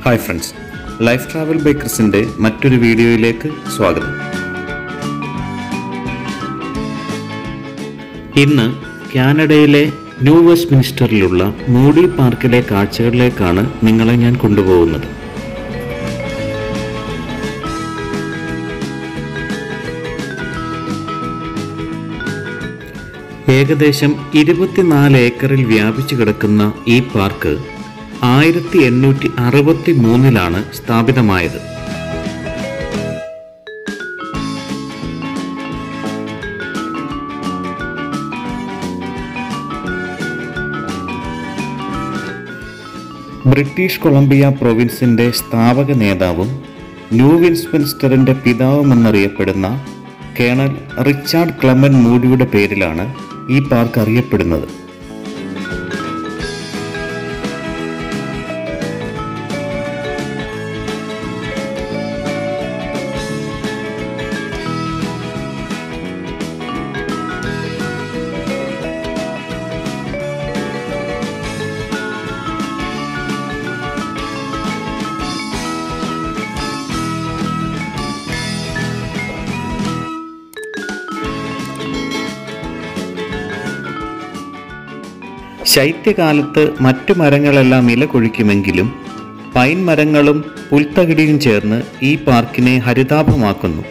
hi friends life travel ബേക്കേഴ്സിൻ്റെ മറ്റൊരു വീഡിയോയിലേക്ക് സ്വാഗതം ഇന്ന് കാനഡയിലെ ന്യൂ വെസ്റ്റ് മിനിസ്റ്ററിലുള്ള മൂഡി പാർക്കിലെ കാഴ്ചകളിലേക്കാണ് നിങ്ങളെ ഞാൻ കൊണ്ടുപോകുന്നത് ഏകദേശം ഇരുപത്തിനാല് ഏക്കറിൽ വ്യാപിച്ചു കിടക്കുന്ന ഈ പാർക്ക് ആയിരത്തി എണ്ണൂറ്റി അറുപത്തി മൂന്നിലാണ് സ്ഥാപിതമായത് ബ്രിട്ടീഷ് കൊളംബിയ പ്രൊവിൻസിന്റെ സ്ഥാപക നേതാവും ന്യൂ വിൻസ്പെൻസ്റ്ററിന്റെ പിതാവുമെന്നറിയപ്പെടുന്ന കേണൽ റിച്ചാർഡ് ക്ലമൻ മൂഡിയുടെ പേരിലാണ് ഈ പാർക്ക് അറിയപ്പെടുന്നത് ശൈത്യകാലത്ത് മറ്റു മരങ്ങളെല്ലാം ഇല കൊഴിക്കുമെങ്കിലും പൈൻ മരങ്ങളും പുൽത്തകിടിയും ചേർന്ന് ഈ പാർക്കിനെ ഹരിതാഭമാക്കുന്നു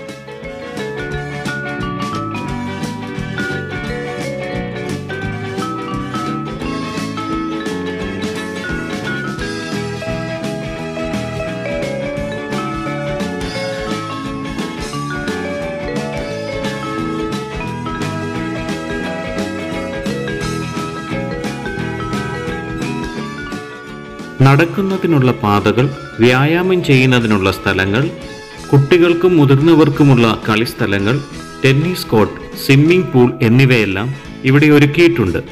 നടക്കുന്നതിനുള്ള പാതകൾ വ്യായാമം ചെയ്യുന്നതിനുള്ള സ്ഥലങ്ങൾ കുട്ടികൾക്കും മുതിർന്നവർക്കുമുള്ള കളിസ്ഥലങ്ങൾ ടെന്നീസ് കോർട്ട് സ്വിമ്മിംഗ് പൂൾ എന്നിവയെല്ലാം ഇവിടെ ഒരുക്കിയിട്ടുണ്ട്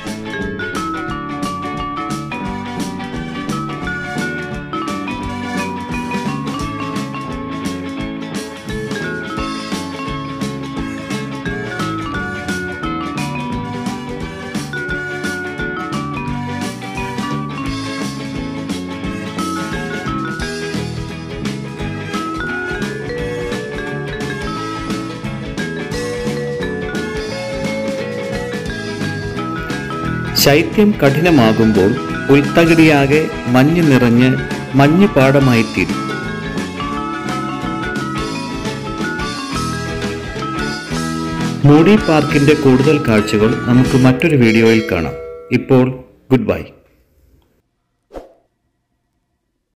ശൈത്യം കഠിനമാകുമ്പോൾ പുൽത്തകിടിയാകെ മഞ്ഞ് നിറഞ്ഞ് മഞ്ഞ് പാടമായിത്തീരും മൂഡി പാർക്കിന്റെ കൂടുതൽ കാഴ്ചകൾ നമുക്ക് മറ്റൊരു വീഡിയോയിൽ കാണാം ഇപ്പോൾ ഗുഡ് ബൈ